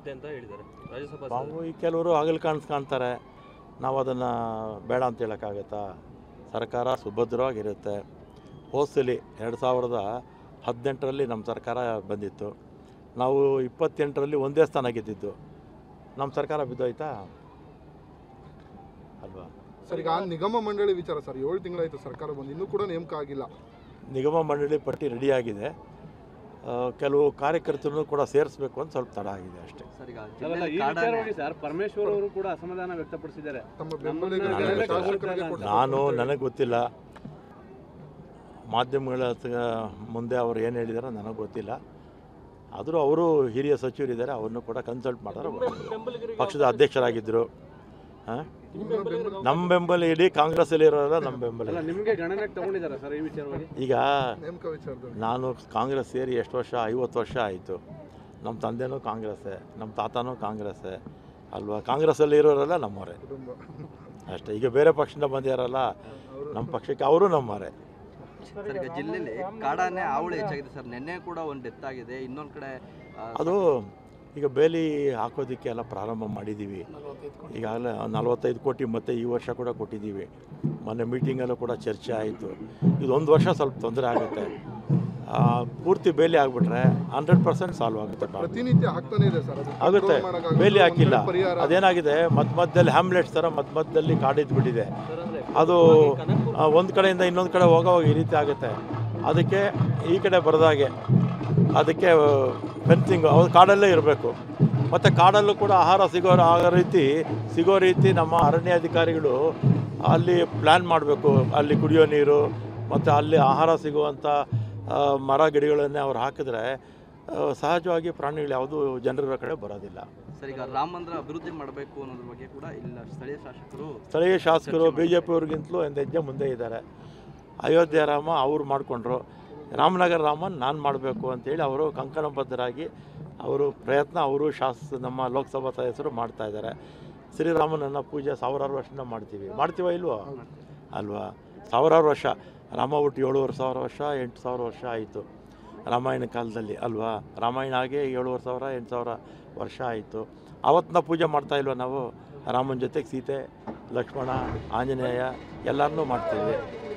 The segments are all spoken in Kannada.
ಬರುತ್ತೆ ಅಂತ ಹೇಳಿದ್ದಾರೆ ರಾಜ್ಯಸಭಾ ನಾವು ಈ ಕೆಲವರು ಹಗಲು ಕಾಣಿಸ್ ಕಾಣ್ತಾರೆ ನಾವು ಅದನ್ನು ಬೇಡ ಅಂತ ಹೇಳೋಕ್ಕಾಗತ್ತಾ ಸರ್ಕಾರ ಸುಭದ್ರವಾಗಿರುತ್ತೆ ಹೋಸಲಿ ಎರಡು ಸಾವಿರದ ಹದಿನೆಂಟರಲ್ಲಿ ನಮ್ಮ ಸರ್ಕಾರ ಬಂದಿತ್ತು ನಾವು ಇಪ್ಪತ್ತೆಂಟರಲ್ಲಿ ಒಂದೇ ಸ್ಥಾನ ಗೆದ್ದಿದ್ದು ನಮ್ಮ ಸರ್ಕಾರ ಬಿದ್ದೋಯ್ತಾ ಅಲ್ವಾ ಸರ್ ಈಗ ನಿಗಮ ಮಂಡಳಿ ವಿಚಾರ ಸರ್ ಏಳು ತಿಂಗಳಾಯ್ತು ಸರ್ಕಾರ ಬಂದು ಇನ್ನೂ ಕೂಡ ನೇಮಕ ಆಗಿಲ್ಲ ನಿಗಮ ಮಂಡಳಿ ಪಟ್ಟಿ ರೆಡಿಯಾಗಿದೆ ಆ, ಕೆಲವು ಕಾರ್ಯಕರ್ತರನ್ನು ಕೂಡ ಸೇರಿಸ್ಬೇಕು ಅಂತ ಸ್ವಲ್ಪ ತಡ ಆಗಿದೆ ಅಷ್ಟೇ ಸರ್ ಈಗ ಅಲ್ಲ, ಜಿಲ್ಲೆಯಲ್ಲಿ ಈ ಕಾಡಾನೆ ವಿಚಾರವಾಗಿ ಸರ್ ಪರಮೇಶ್ವರ್ ಅವರು ಕೂಡ ಅಸಮಾಧಾನ ವ್ಯಕ್ತಪಡಿಸಿದ್ದಾರೆ ತಮ್ಮ ನಮ್ಮನ್ನ ಬೆಂಬಲಿಗರಿಗೆ ನನಗೆ ಶಾಸಕರಿಗೆ ಕೊಟ್ಟು ನಾನು ನನಗೆ ಗೊತ್ತಿಲ್ಲ ಮಾಧ್ಯಮಗಳ ಹತ್ರ ಮುಂದೆ ಅವರು ಏನು ಹೇಳಿದಾರೋ ನನಗೆ ಗೊತ್ತಿಲ್ಲ ಆದರೂ ಅವರು ಹಿರಿಯ ಸಚಿವರಿದ್ದಾರೆ ಅವ್ರನ್ನೂ ಕೂಡ ಕನ್ಸಲ್ಟ್ ಮಾಡಿದ್ರೆ ಪಕ್ಷದ ಅಧ್ಯಕ್ಷರಾಗಿದ್ದರು ಹಾಂ ನಮ್ಮ ಬೆಂಬಲ ಇಡೀ ಕಾಂಗ್ರೆಸ್ಸಲ್ಲಿ ಇರೋರೆಲ್ಲ ನಮ್ಮ ಬೆಂಬಲ ಅಲ್ಲ ನಿಮಗೆ ಗಣನೆಗೆ ತಗೊಂಡಿದ್ದಾರೆ ಸರ್ ಈ ವಿಚಾರವಾಗಿ ಈಗ ನೇಮಕ ವಿಚಾರದಲ್ಲಿ ನಾನು ಕಾಂಗ್ರೆಸ್ ಸೇರಿ ಎಷ್ಟು ವರ್ಷ ಐವತ್ತು ವರ್ಷ ಆಯಿತು ನಮ್ಮ ತಂದೆನೂ ಕಾಂಗ್ರೆಸ್ಸೇ ನಮ್ಮ ತಾತನೂ ಕಾಂಗ್ರೆಸ್ಸೇ ಅಲ್ವಾ ಕಾಂಗ್ರೆಸ್ಸಲ್ಲಿ ಇರೋರೆಲ್ಲ ನಮ್ಮವರೇ ಕುಟುಂಬ ಅಷ್ಟೇ ಈಗ ಬೇರೆ ಪಕ್ಷದಿಂದ ಬಂದಿರಲ್ಲ ನಮ್ಮ ಪಕ್ಷಕ್ಕೆ ಅವರು ನಮ್ಮವರೇ ಸರ್ ಈಗ ಜಿಲ್ಲೆಯಲ್ಲಿ ಕಾಡಾನೆ ಹಾವಳಿ ಹೆಚ್ಚಾಗಿದೆ ಸರ್ ನಿನ್ನೆ ಕೂಡ ಒಂದು ಡೆತ್ ಆಗಿದೆ ಇನ್ನೊಂದು ಕಡೆ ಆ, ಅದು ಈಗ ಬೇಲಿ ಹಾಕೋದಕ್ಕೆ ಎಲ್ಲ ಪ್ರಾರಂಭ ಮಾಡಿದ್ದೀವಿ ಈಗಾಗಲೇ ನಲವತ್ತೈದು ಕೋಟಿ ಮತ್ತೆ ಈ ವರ್ಷ ಕೂಡ ಕೊಟ್ಟಿದ್ದೀವಿ ಮೊನ್ನೆ ಮೀಟಿಂಗಲ್ಲೂ ಕೂಡ ಚರ್ಚೆ ಆಯಿತು ಇದೊಂದು ವರ್ಷ ಸ್ವಲ್ಪ ತೊಂದರೆ ಆಗುತ್ತೆ ಆ, ಪೂರ್ತಿ ಬೇಲಿ ಆಗಿಬಿಟ್ರೆ ಹಂಡ್ರೆಡ್ ಪರ್ಸೆಂಟ್ ಸಾಲ್ವ್ ಆಗುತ್ತೆ problem. ಪ್ರತಿನಿತ್ಯ ಆಗ್ತಾನೆ ಇದೆ ಸರ್ ಅದು ಆಗುತ್ತೆ control ಮಾಡೋಕ್ಕಾಗಲ್ಲ. ಬೇಲಿ ಒಂದ್ ಹಾಕಿಲ್ಲ ಕಡೆ ಪರಿಹಾರ ಅದೇನಾಗಿದೆ ಮಧ್ಯ ಮಧ್ಯದಲ್ಲಿ ಹ್ಯಾಮ್ಲೆಟ್ಸ್ ಥರ ಮಧ್ಯ ಮಧ್ಯದಲ್ಲಿ ಕಾಡಿದ್ದು ಬಿಟ್ಟಿದೆ ಅದು ಒಂದು ಕಡೆಯಿಂದ ಇನ್ನೊಂದು ಕಡೆ ಹೋಗೋವಾಗ ಈ ರೀತಿ ಆಗುತ್ತೆ ಅದಕ್ಕೆ ಈ ಕಡೆ ಬರದಾಗೆ ಅದಕ್ಕೆ ಫೆನ್ಸಿಂಗ್ ಅವ್ರು ಕಾಡಲ್ಲೇ ಇರಬೇಕು ಮತ್ತು ಕಾಡಲ್ಲೂ ಕೂಡ ಆಹಾರ ಸಿಗೋ ಆ ರೀತಿ ಸಿಗೋ ರೀತಿ ನಮ್ಮ ಅರಣ್ಯಾಧಿಕಾರಿಗಳು ಅಲ್ಲಿ ಪ್ಲ್ಯಾನ್ ಮಾಡಬೇಕು ಅಲ್ಲಿ ಕುಡಿಯೋ ನೀರು ಮತ್ತು ಅಲ್ಲಿ ಆಹಾರ ಸಿಗುವಂಥ ಆ, ಮರ ಗಿಡಗಳನ್ನೇ ಅವ್ರು ಹಾಕಿದ್ರೆ ಆ, ಸಹಜವಾಗಿ ಪ್ರಾಣಿಗಳು ಯಾವುದೂ ಜನರ ಕಡೆ ಬರೋದಿಲ್ಲ ಸರ್ ಈಗ ರಾಮ ಮಂದಿರ ಅಭಿವೃದ್ಧಿ ಮಾಡಬೇಕು ಅನ್ನೋದ್ರ ಬಗ್ಗೆ ಕೂಡ ಇಲ್ಲ ಸ್ಥಳೀಯ ಶಾಸಕರು ಸ್ಥಳೀಯ ಶಾಸಕರು ಬಿ ಜೆ ಪಿಯವ್ರಿಗಿಂತಲೂ ಒಂದು ಹೆಜ್ಜೆ ಮುಂದೆ ಇದ್ದಾರೆ ಅಯೋಧ್ಯೆ ರಾಮ ಅವ್ರು ಮಾಡಿಕೊಂಡ್ರು ರಾಮನಗರ ರಾಮನ್ ನಾನು ಮಾಡಬೇಕು ಅಂತೇಳಿ ಅವರು ಕಂಕಣಬದ್ಧರಾಗಿ ಅವರು ಪ್ರಯತ್ನ ಅವರು ಶಾಸ ನಮ್ಮ ಲೋಕಸಭಾ ಸದಸ್ಯರು ಮಾಡ್ತಾ ಇದ್ದಾರೆ ಶ್ರೀರಾಮನನ್ನ ಪೂಜೆ ಸಾವಿರಾರು ವರ್ಷದಿಂದ ಮಾಡ್ತೀವಿ ಮಾಡ್ತೀವ ಇಲ್ವೋ ಅಲ್ವಾ ಸಾವಿರಾರು ವರ್ಷ ರಾಮ ಹುಟ್ಟು ಏಳುವರೆ ಸಾವಿರ ವರ್ಷ ಎಂಟು ಸಾವಿರ ವರ್ಷ ಆಯಿತು ರಾಮಾಯಣ ಕಾಲದಲ್ಲಿ ಅಲ್ವಾ ರಾಮಾಯಣ ಆಗಿ ಏಳುವರೆ ಸಾವಿರ ಎಂಟು ಸಾವಿರ ವರ್ಷ ಆಯಿತು ಆವತ್ತಿನ ಪೂಜೆ ಮಾಡ್ತಾ ಇಲ್ವ ನಾವು ರಾಮನ ಜೊತೆಗೆ ಸೀತೆ ಲಕ್ಷ್ಮಣ ಆಂಜನೇಯ ಎಲ್ಲರನ್ನೂ ಮಾಡ್ತೀವಿ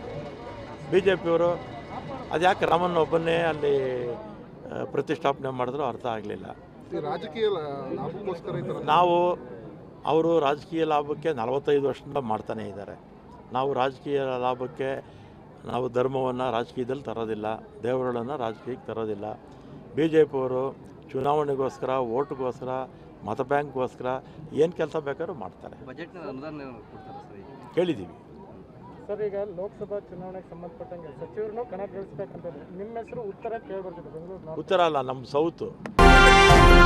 ಬಿ ಜೆ ಪಿಯವರು ಅದು ಯಾಕೆ ರಾಮನ ಒಬ್ಬನ್ನೇ ಅಲ್ಲಿ ಆ, ಪ್ರತಿಷ್ಠಾಪನೆ ಮಾಡಿದ್ರು ಅರ್ಥ ಆಗಲಿಲ್ಲ ಈ ರಾಜಕೀಯ ಲ- ಲಾಭಕ್ಕೋಸ್ಕರ ಈ ತರ ನಾವು ಅವರು ರಾಜಕೀಯ ಲಾಭಕ್ಕೆ ನಲವತ್ತೈದು ವರ್ಷದಿಂದ ಮಾಡ್ತಾನೇ ಇದ್ದಾರೆ ನಾವು ರಾಜಕೀಯ ಲಾಭಕ್ಕೆ ನಾವು ಧರ್ಮವನ್ನು ರಾಜಕೀಯದಲ್ಲಿ ತರೋದಿಲ್ಲ ದೇವರುಗಳನ್ನು ರಾಜಕೀಯಕ್ಕೆ ತರೋದಿಲ್ಲ ಬಿ ಜೆ ಪಿಯವರು ಚುನಾವಣೆಗೋಸ್ಕರ ಓಟ್ಗೋಸ್ಕರ ಮತ ಬ್ಯಾಂಕ್ಗೋಸ್ಕರ ಏನು ಕೆಲಸ ಬೇಕಾದ್ರೂ ಮಾಡ್ತಾರೆ ಬಜೆಟ್ನ ಅನುದಾನ ಏನಾದ್ರು ಕೊಡ್ತಾರೆ ಸರ್ ಈಗ ಕೇಳಿದ್ದೀವಿ ಸರ್ ಈಗ ಲೋಕಸಭಾ ಚುನಾವಣೆಗೆ ಸಂಬಂಧಪಟ್ಟಂಗೆ ಸಚಿವರನ್ನು ಕಣಕ್ಕಿಳಿಸ್ಬೇಕಂತ ನಿಮ್ಮ ಹೆಸರು ಉತ್ತರ ಕೇಳಿ ಬರ್ತಿದೆ ಬೆಂಗಳೂರು ನಾರ್ತ್ ಉತ್ತರ ಅಲ್ಲ ನಮ್ಮ ಸೌತು